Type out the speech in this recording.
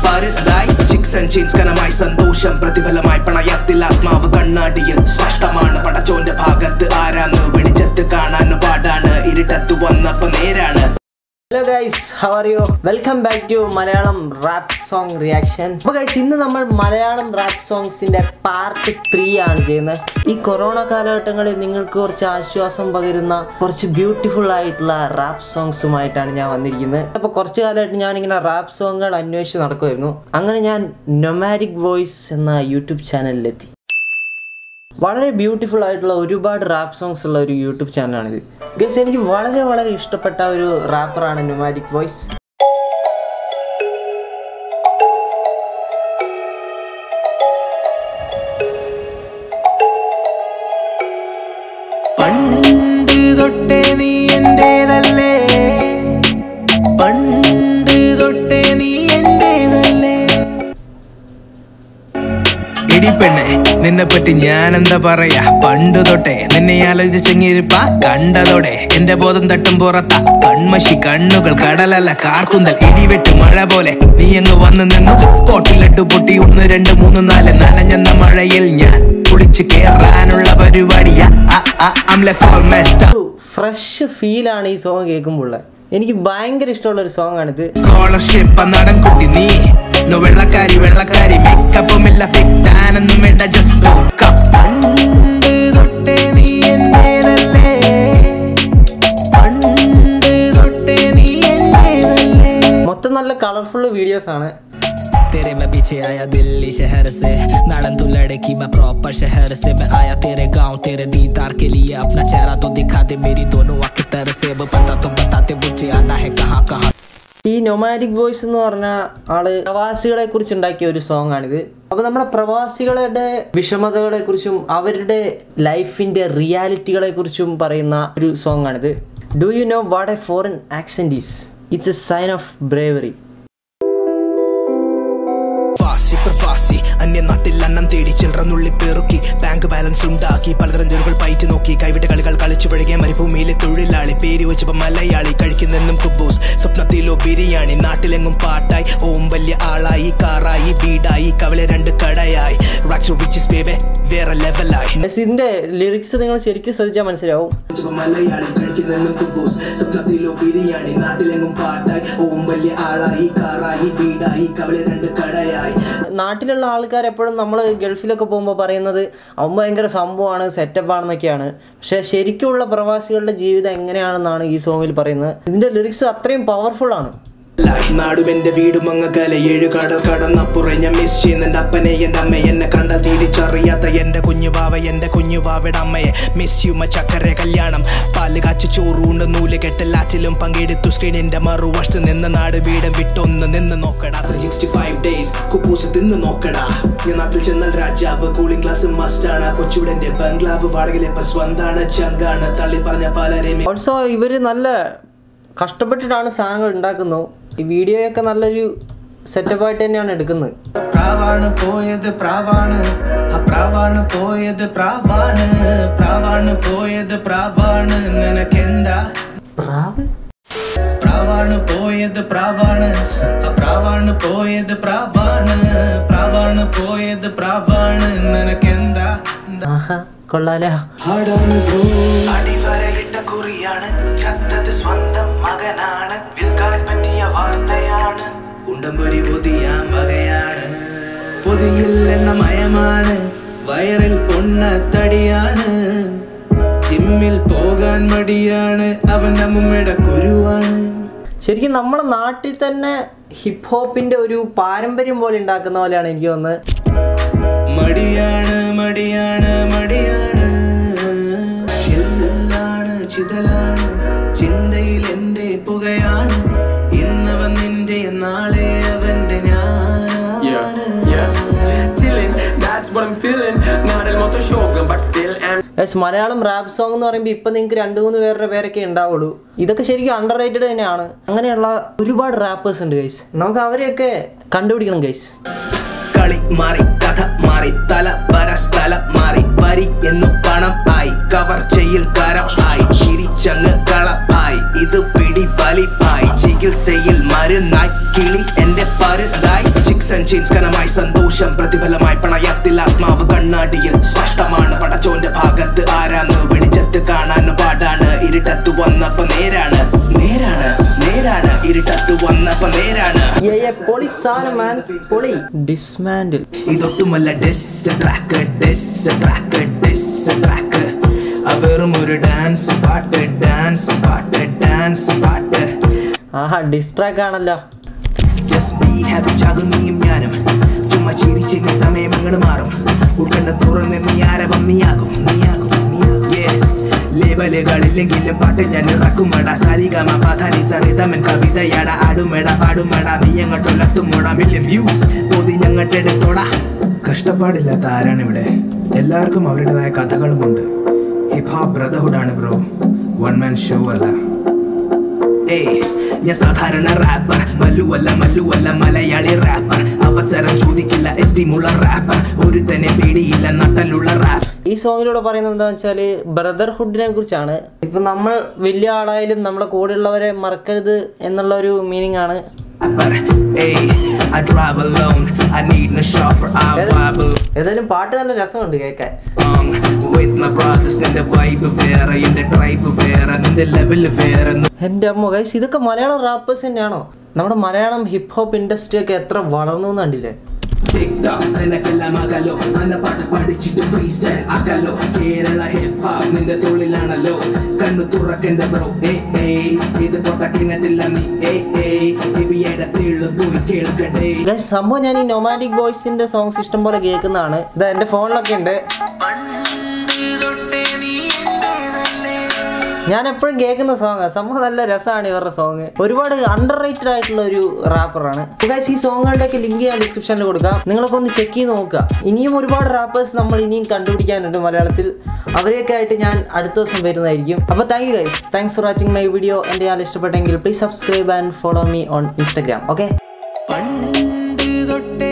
പരുതായി chicks and ചീൻസ് കനമായി സന്തോഷം പ്രതിഫലമായി പണയത്തിൽ ആത്മാവ് കണ്ണാടിയിൽ സ്പഷ്ടമാണ് പടച്ചോന്റെ ഭാഗത്ത് ആരാന്ന് വെളിച്ചത്ത് കാണാൻ പാടാണ് ഇരുട്ടത്ത് വന്നപ്പോ നേരാണ് hello guys how are you welcome back to Malayalam rap song reaction അപ്പോൾ ഗൈസ് ഇന്ന് നമ്മൾ മലയാളം റാപ്പ് സോങ്സിന്റെ പാർട്ട് ത്രീ ആണ് ചെയ്യുന്നത് ഈ കൊറോണ കാലഘട്ടങ്ങളിൽ നിങ്ങൾക്ക് കുറച്ച് ആശ്വാസം പകരുന്ന കുറച്ച് ബ്യൂട്ടിഫുൾ ആയിട്ടുള്ള റാപ്പ് സോങ്സുമായിട്ടാണ് ഞാൻ വന്നിരിക്കുന്നത് അപ്പോൾ കുറച്ച് കാലമായിട്ട് ഞാനിങ്ങനെ റാപ്പ് സോങ്ങുകൾ അന്വേഷിച്ച് നടക്കുമായിരുന്നു അങ്ങനെ ഞാൻ നൊമാരിക് വോയിസ് എന്ന യൂട്യൂബ് ചാനലിലെത്തി വളരെ ബ്യൂട്ടിഫുൾ ആയിട്ടുള്ള ഒരുപാട് റാപ്പ് സോങ്സ് ഉള്ള ഒരു യൂട്യൂബ് ചാനലാണിത് ഗസ് എനിക്ക് വളരെ വളരെ ഇഷ്ടപ്പെട്ട ഒരു റാപ്പറാണ് ന്യൂമാറ്റിക് വോയിസ് പണ്ട് തൊട്ടേ നീ എന്റേതല്ലേ പണ്ട് തൊട്ടേ നീ എന്റേതല്ലേ ഇടിപ്പെണ്ണെ നിന്നെ പറ്റി ഞാൻ എന്താ പറയാ പണ്ട് തൊട്ടേ നിന്നെ ആലോചിച്ചെങ്ങിരിപ്പ കണ്ടതോടെ എന്റെ ബോധം തട്ടും പുറത്ത കൺമഷി കണ്ണുകൾ കടലല്ല കാർക്കുന്തൽ ഇടിവെട്ട് മഴ പോലെ നീ അങ്ങ് വന്നു നിന്നു സ്പോട്ടിലിട്ട് പൊട്ടി ഒന്ന് രണ്ട് മൂന്ന് നാല് നനഞ്ഞെന്ന മഴയിൽ ഞാൻ കുളിച്ച് കേറാനുള്ള പരിപാടിയാ ഒരു ഫ്രഷ് ഫീലാണ് ഈ സോങ് കേൾക്കുമ്പോൾ എനിക്ക് ഭയങ്കര ഇഷ്ടമുള്ള ഒരു സോങ് ആണിത് സ്കോളർഷിപ്പ് നടൻ കുട്ടി നീ നോ വെള്ളക്കാരി വെള്ളക്കാരി മേക്കപ്പും ഇല്ല ഫിറ്റാനൊന്നും വേണ്ട ജസ്റ്റ് പണ്ട് തൊട്ടേ നീ എന്റേതല്ലേ പണ്ട് തൊട്ടേ നീ എന്റേതല്ലേ മൊത്തം നല്ല കളർഫുൾ വീഡിയോസ് ആണ് तेरे मैं पीछे आया दिल्ली शहर से नाड़न तू लड़की मैं प्रॉपर शहर से मैं आया तेरे गांव तेरे दीदार के लिए अपना चेहरा तो दिखा दे मेरी दोनों आंखें तरह से अब पता तो बताते मुझे आना है कहाँ कहाँ ഈ നൊമാറ്റിക് വോയിസ് എന്ന് പറഞ്ഞ ആള് പ്രവാസികളെ കുറിച്ച് ഉണ്ടാക്കിയ ഒരു സോങ് ആണിത് അപ്പൊ നമ്മുടെ പ്രവാസികളുടെ വിഷമതകളെ കുറിച്ചും അവരുടെ ലൈഫിന്റെ റിയാലിറ്റികളെ കുറിച്ചും പറയുന്ന ഒരു സോങ് ആണിത് do you know what a foreign accent is it's a sign of bravery പ്രവാസി പ്രവാസി അന്യനാട്ടിൽ അന്നം തേടി ചില്ലറ നുള്ളി പെറുക്കി ബാങ്ക് ബാലൻസ് ഉണ്ടാക്കി പലതരം ജോലികൾ പയറ്റി നോക്കി കൈവിട്ട കളികൾ കളിച്ചു പഴകിയ മരുഭൂമിയിലെ തൊഴിലാളി പേര് വെച്ചപ്പോ മലയാളി കഴിക്കുന്നെന്നും കുബൂസ് സ്വപ്നത്തിലോ ബിരിയാണി നാട്ടിലെങ്ങും പാട്ടായി ഓം വലിയ ആളായി കാറായി വീടായി കവലെ രണ്ട് കടയായി റാക്സ് റിച്ചസ് ബേബെ വേറെ ലെവലായി ഇതിന്റെ ലിറിക്സ് നിങ്ങൾ ശരിക്കും ശ്രദ്ധിച്ചാൽ മനസ്സിലാവും മലയാളി കഴിക്കുന്നെന്നും കുബൂസ് സ്വപ്നത്തിലോ ബിരിയാണി നാട്ടിലെങ്ങും പാട്ടായി ഓം വലിയ ആളായി കാറായി വീടായി കവലെ രണ്ട് കടയായി നാട്ടിലുള്ള ആൾക്കാർ എപ്പോഴും നമ്മൾ ഗൾഫിലൊക്കെ പോകുമ്പോൾ പറയുന്നത് അവൻ ഭയങ്കര സംഭവമാണ് സെറ്റപ്പ് ആണെന്നൊക്കെയാണ് പക്ഷെ ശരിക്കുമുള്ള പ്രവാസികളുടെ ജീവിതം എങ്ങനെയാണെന്നാണ് ഈ സോങ്ങിൽ പറയുന്നത് ഇതിന്റെ ലിറിക്സ് അത്രയും പവർഫുൾ ആണ് നാടും എന്റെ വീടും അങ്ങകലെ ഏഴു കടൽ കടന്നപ്പുറം ഞാൻ മിസ് ചെയ്യുന്ന എന്റെ അപ്പനെ എന്റെ അമ്മ എന്നെ കണ്ട തിരിച്ചറിയാത്ത എന്റെ കുഞ്ഞുവാവ എന്റെ കുഞ്ഞുവാവയുടെ അമ്മയെ മിസ് യുമ ചക്കര കല്യാണം പാല് കാച്ചു ചോറൂണ്ട് നൂല് കെട്ടലാറ്റിലും പങ്കെടുത്തു സ്ക്രീനിന്റെ മറുവശത്ത് നിന്ന് നാട് വീടും വിട്ടൊന്ന് നിന്ന് നോക്കടാ ത്രീ സിക്സ്റ്റി ഫൈവ് ഡേയ്സ് കുപ്പൂസ് തിന്ന് നോക്കടാ ഞാൻ നാട്ടിൽ ചെന്നാൽ രാജാവ് കൂളിംഗ് ഗ്ലാസ് മസ്റ്റാണ് കൊച്ചുവിടന്റെ ബംഗ്ലാവ് വാടകയിലെ സ്വന്താണ് ചങ്കാണ് തള്ളി പറഞ്ഞ പലരെയും ഓൾസോ ഇവർ നല്ല കഷ്ടപ്പെട്ടിട്ടാണ് സാധനങ്ങൾ ഉണ്ടാക്കുന്നത് ഈ വീഡിയോയൊക്കെ നല്ലൊരു സെറ്റപ്പായിട്ട് തന്നെയാണ് എടുക്കുന്നത് പ്രാവാണ് പോയത് പ്രാവാണ് ആ പ്രാവാണ് പോയത് പ്രാവാണ് പ്രാവാണ് പോയത് പ്രാവാണ് നിനക്കെന്താ പ്രാവ് പ്രാവാണ് പോയത് പ്രാവാണ് ആ പ്രാവാണ് പോയത് പ്രാവാണ് പ്രാവാണ് പോയത് പ്രാവാണ് നിനക്കെന്താ ആഹാ കൊള്ളാലോ ആടാണ് ബ്രോ അടിവരയിട്ട കുറിയാണ് ചത്തത് സ്വന്തം മകനാണ് വിൽക്കാൻ പറ്റിയ വാർത്തയാണ് ഉണ്ടമ്പൊരി പൊതിയാൻ വകയാണ് പൊതിയിൽ എണ്ണ മയമാണ് വയറിൽ പൊണ്ണത്തടിയാണ് ജിമ്മിൽ പോകാൻ മടിയാണ് അവന്റെ അമ്മയുടെ കുരുവാണ് ശരിക്കും നമ്മുടെ നാട്ടിൽ തന്നെ ഹിപ്പ് ഹോപ്പിന്റെ ഒരു പാരമ്പര്യം പോലെ ഉണ്ടാക്കുന്ന പോലെയാണ് എനിക്ക് തോന്നുന്നത് മടിയാണ് മടിയാണ് മടിയാണ് ചില്ലാണ് ചിതലാണ് ചിന്തയിൽ എന്റെ പുകയാണ് ഇന്നവൻ നിന്റെ നാളെ അവന്റെ ഞാനാണ് That's what I'm feeling. Not el moto shogun, but still am Guys, Malayalam rap song എന്ന് പറയുമ്പോൾ ഇപ്പം നിങ്ങൾക്ക് രണ്ട് മൂന്ന് പേരുടെ പേരൊക്കെ ഉണ്ടാവുള്ളൂ ഇതൊക്കെ ശരിക്കും അണ്ടർ റേറ്റഡ് തന്നെയാണ് അങ്ങനെയുള്ള ഒരുപാട് റാപ്പേഴ്സ് ഉണ്ട് ഗൈസ് നമുക്ക് അവരെയൊക്കെ കണ്ടുപിടിക്കണം ഗൈസ് കളി മാറി കഥ മാറി തല വര സ്ഥലം മാറി വരി എന്നു പണം ആയി കവർച്ചയിൽ കരം ആയി ചിരിച്ചങ്ങ് കളപ്പായി ഇത് പിടി വലിപ്പായി ചികിത്സയിൽ മരുന്നായി കിളി എന്റെ പരുതായി ചിക്സ് ആൻഡ് ചെയിൻസ് കനമായി സന്തോഷം പ്രതിഫലമായി പണയത്തിൽ ആത്മാവ് കണ്ണാടിയിൽ സ്പഷ്ടമാണ് പടച്ചോന്റെ ഭാഗത്ത് ആരാന്ന് വെളിച്ചത്ത് കാണാൻ പാടാണ് ഇരുട്ടത്ത് വന്നപ്പോ നേരാണ് നേരാണ് നേരാണ് ഇരുട്ടത്ത് വന്നപ്പോ നേരാണ് ഏ, ഏ, പൊളി സാധനം മാൻ പൊളി ഡിസ്മാൻഡിൽ ഇതൊട്ടുമല്ല diss track diss track diss track വെറും ഒരു ഡാൻസ് പാട്ട് ഡാൻസ് പാട്ട് ഡാൻസ് പാട്ട് ആഹാ ഡിസ്ട്രാക്ട് ആണല്ലോ ജസ്റ്റ് ബി ഹാപ്പി ചാകും നീയും ഞാനും ചുമ്മാ ചിരിച്ച് നീ സമയം അങ്ങോട്ട് മാറും ഉൾക്കണ്ട തുറന്ന് നീ ആരവം നീയാകും നീയാകും ലേബലുകളില്ലെങ്കിലും പാട്ട് ഞാൻ ഇറക്കുമട സരിഗമ പധാനി സറിതമൻ കവിതയട ആടുമേട പാടുമേട നീ അങ്ങോട്ടുള്ളത്തുമോട മില്യൻ വ്യൂസ് പൊതി ഞങ്ങട്ടെടുത്തോടാ കഷ്ടപ്പാടില്ലാത്ത ആരാണ് ഇവിടെ എല്ലാവർക്കും അവരുടേതായ കഥകളുമുണ്ട് ഹിപ് ഹോപ്പ് ബ്രദർഹുഡ് ആണ് ബ്രോ വൺ മാൻ ഷോ അല്ല ഏയ് ഞാൻ സാധാരണ റാപ്പർ മല്ലുവല്ല മല്ലുവല്ല മലയാളി റാപ്പർ അവസരം ചോദിക്കില്ല എസ്റ്റിമുള്ള റാപ്പർ ഒരു തന്നെ പേടിയില്ല നട്ടലുള്ള റാപ്പ് ഈ സോങ്ങിലൂടെ പറയുന്നത് എന്താണെന്ന് വെച്ചാൽ ബ്രദർഹുഡിനെ കുറിച്ചാണ് ഇപ്പം നമ്മൾ വലിയ ആളായാലും നമ്മുടെ കൂടെയുള്ളവരെ മറക്കരുത് എന്നുള്ള ഒരു മീനിങ് ആണ് rapper. Ayy, I drive alone. I need no shopper. I wobble ഏതായാലും പാട്ട് നല്ല രസമുണ്ട് കേൾക്കാൻ along with my brothers. നിന്റെ vibe വേറെ എന്റെ tribe വേറെ നിന്റെ level വേറെ എൻ്റെ അമ്മ ഗൈസ് ഇതൊക്കെ മലയാളം റാപ്പേഴ്സ് തന്നെയാണോ നമ്മുടെ മലയാളം ഹിപ്പ് ഹോപ്പ് ഇൻഡസ്ട്രി ഒക്കെ എത്ര വളർന്നു എന്ന് കണ്ടില്ലേ TikTok നിനക്കെല്ലാം ആകാലോ നല്ല പാട്ട് പഠിച്ചിട്ട് ഫ്രീ സ്റ്റൈൽ ആക്കാലോ കേരള ഹിപ്പ് ഹോപ്പ് നിന്റെ തൊഴിലാണല്ലോ കണ്ണു തുറക്കണ്ട ബ്രോ ഏ ഏയ് ഇത് പൊട്ടക്കിനട്ടില്ല നീ ഏ ഏയ് ഇവയുടെ തീള് പോയി കേൾക്കട്ടെ ഗൈസ് സംഭവം ഞാൻ ഈ നൊമാറ്റിക് ബോയ്സിന്റെ സോങ്സ് ഇഷ്ടം പോലെ കേൾക്കുന്നതാണ് ഇത് എൻ്റെ ഫോണിലൊക്കെ ഉണ്ട് ഞാൻ എപ്പോഴും കേൾക്കുന്ന സോങ് സംഭവം നല്ല രസമാണ് ഇവരുടെ സോങ് ഒരുപാട് അണ്ടർ റേറ്റഡ് ആയിട്ടുള്ള ഒരു റാപ്പറാണ് ഗൈസ് ഈ സോങ്ങുകളുടെയൊക്കെ ലിങ്ക് ഞാൻ ഡിസ്ക്രിപ്ഷനിൽ കൊടുക്കാം നിങ്ങളൊക്കെ ഒന്ന് ചെക്ക് ചെയ്ത് നോക്കുക ഇനിയും ഒരുപാട് റാപ്പേഴ്സ് നമ്മൾ ഇനിയും കണ്ടുപിടിക്കാനുണ്ട് മലയാളത്തിൽ അവരെയൊക്കെ ആയിട്ട് ഞാൻ അടുത്ത ദിവസം വരുന്നതായിരിക്കും അപ്പോൾ thank you guys thanks for watching my video എൻ്റെ ഞാൻ ഇഷ്ടപ്പെട്ടെങ്കിൽ please subscribe and follow me on Instagram okay പണ്ട് തൊട്ടേ